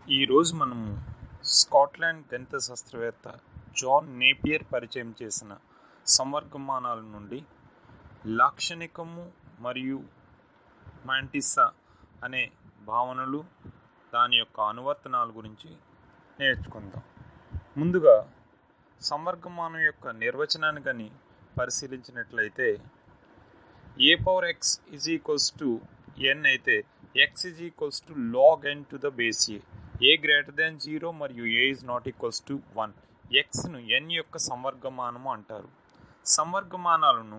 ఈరోజు మనము స్కాట్లాండ్ గణిత శాస్త్రవేత్త జాన్ నేపియర్ పరిచయం చేసిన సంవర్గమానాల నుండి లాక్షణికము మరియు మాంటిసా అనే భావనలు దాని యొక్క అనువర్తనాల గురించి నేర్చుకుందాం ముందుగా సంవర్గమానం యొక్క నిర్వచనాన్ని కానీ పరిశీలించినట్లయితే A power X is equals to N అయితే X is equals to log N to the base A A greater than zero మరియు A is not equals to one ఎక్స్ను ఎన్ యొక్క సంవర్గమానము అంటారు సంవర్గమానాలను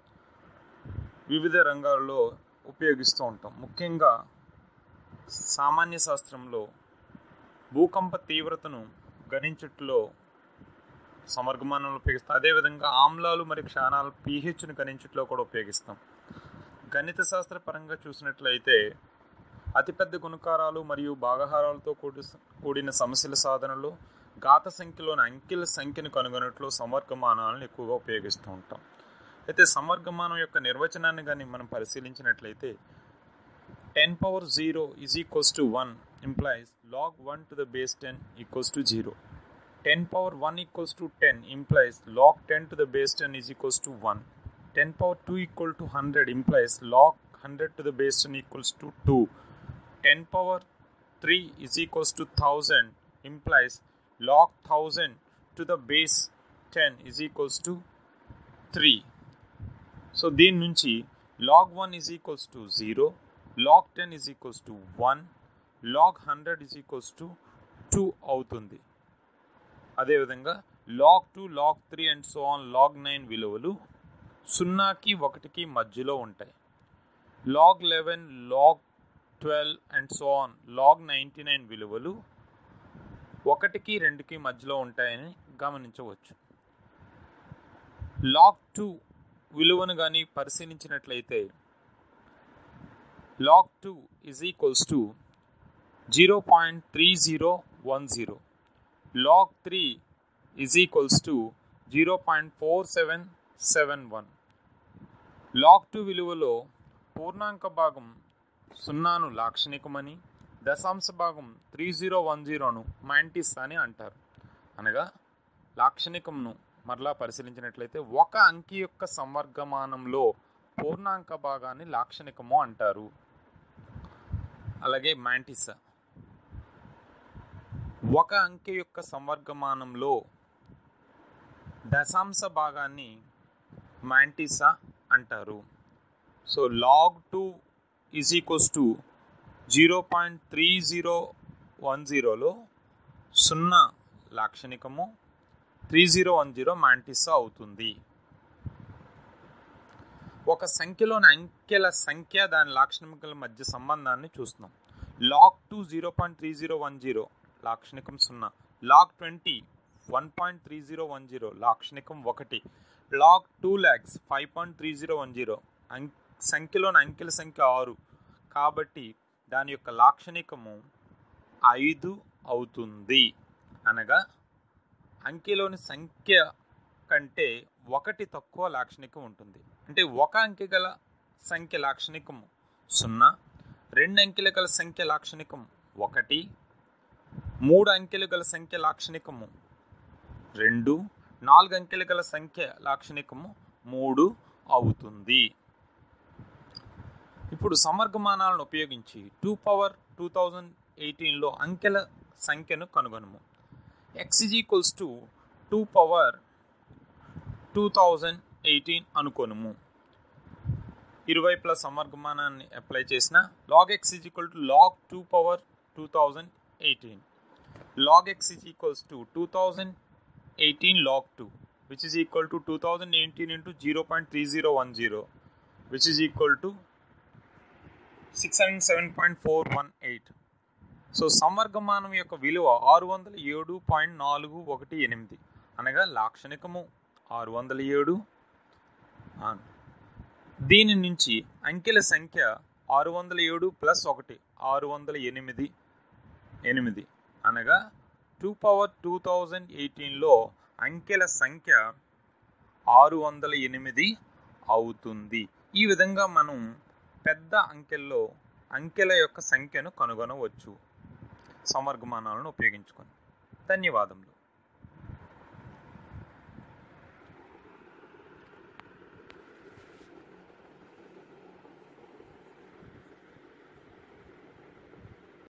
వివిధ రంగాల్లో ఉపయోగిస్తూ ఉంటాం ముఖ్యంగా సామాన్య శాస్త్రంలో భూకంప తీవ్రతను గణించుట్లో సమర్గమానంలో ఉపయోగిస్తాం అదేవిధంగా ఆమ్లాలు మరియు క్షాణాలు పీహెచ్ను గణించుట్లో కూడా ఉపయోగిస్తాం గణిత శాస్త్ర పరంగా చూసినట్లయితే అతిపెద్ద గుణకారాలు మరియు భాగహారాలతో కూడి కూడిన సమస్యల సాధనలో ఘాత సంఖ్యలోని అంకెల సంఖ్యను కనుగొనట్లో సమర్గమానాలను ఎక్కువగా ఉపయోగిస్తూ ఉంటాం అయితే సమర్గమానం యొక్క నిర్వచనాన్ని కానీ మనం పరిశీలించినట్లయితే ten power zero is equals to one implies log one to the base ten equals to zero ten power one equals to ten implies log ten to the base ten is equals to one ten power two equal to hundred implies log hundred to the base ten equals to two ten power three is equals to thousand implies log thousand to the base ten is equals to three so దీని నుంచి log one is equals to zero log ten is equals to one log hundred is equals to two అవుతుంది అదేవిధంగా log two log three and so on log nine విలువలు సున్నాకి ఒకటికి మధ్యలో ఉంటాయి log eleven log twelve and so on log ninety nine విలువలు ఒకటికి రెండుకి మధ్యలో ఉంటాయని గమనించవచ్చు లాగ్ టూ విలువను కానీ పరిశీలించినట్లయితే log two is equals to zero point three zero one zero log three is equals to zero point four seven seven one log two విలువలో పూర్ణాంక భాగం సున్నాను లాక్షణికమని దశాంశ భాగం త్రీ జీరో వన్ జీరోను మైంటిస్ అని అంటారు అనగా లాక్షణికంను మరలా పరిశీలించినట్లయితే ఒక అంకి యొక్క సంవర్గమానంలో పూర్ణాంక భాగాన్ని లాక్షణికము అంటారు అలాగే మ్యాంటిసా ఒక అంకె యొక్క సంవర్గమానంలో దశాంశ భాగాన్ని మ్యాంటిసా అంటారు so log two is equals to zero point three zero one జీరోలో సున్నా లాక్షణికము three zero one zero mantissa అవుతుంది ఒక సంఖ్యలోని అంకెల సంఖ్య దాని లాక్షణికల మధ్య సంబంధాన్ని చూస్తున్నాం log two zero point three zero one zero లాక్షణికం సున్నా log twenty one point three zero one zero లాక్షణికం ఒకటి log two lakhs five point three zero one zero అం సంఖ్యలోని అంకెల సంఖ్య ఆరు కాబట్టి దాని యొక్క లాక్షణికము ఐదు అవుతుంది అనగా అంకెలోని సంఖ్య కంటే ఒకటి తక్కువ లాక్షణికం ఉంటుంది అంటే ఒక అంకె గల సంఖ్య లాక్షణికము సున్నా రెండు అంకెల గల సంఖ్య లాక్షణికం ఒకటి మూడు అంకెలు గల సంఖ్య లాక్షణికము రెండు నాలుగు అంకెలు గల సంఖ్య లాక్షణికము మూడు అవుతుంది ఇప్పుడు సమర్గమానాలను ఉపయోగించి టూ పవర్ టూ థౌజండ్ ఎయిటీన్లో అంకెల సంఖ్యను కనుగొనము X is equals to two power two thousand eighteen అనుకోనుము ఇరువైపుల సమర్గమానాన్ని అప్లై చేసిన log X is equal to log two power two thousand eighteen log x is equals to 2018 log 2 which is equal to 2018 into 0.3010 which is equal to 607.418 so సంవర్గమానం యొక్క విలువ ఆరు వందల ఏడు పాయింట్ నాలుగు ఒకటి ఎనిమిది అనగా లాక్షణికము ఆరు వందల ఏడు దీని నుంచి అంకెల సంఖ్య ఆరు వందల ఏడు ప్లస్ ఒకటి ఆరు వందల ఎనిమిది ఎనిమిది అనగా టూ పవర్ టూ థౌజండ్ ఎయిటీన్లో అంకెల సంఖ్య ఆరు వందల ఎనిమిది అవుతుంది ఈ విధంగా మనం పెద్ద అంకెల్లో అంకెల యొక్క సంఖ్యను కనుగొనవచ్చు సంవర్గమానాలను ఉపయోగించుకొని ధన్యవాదములు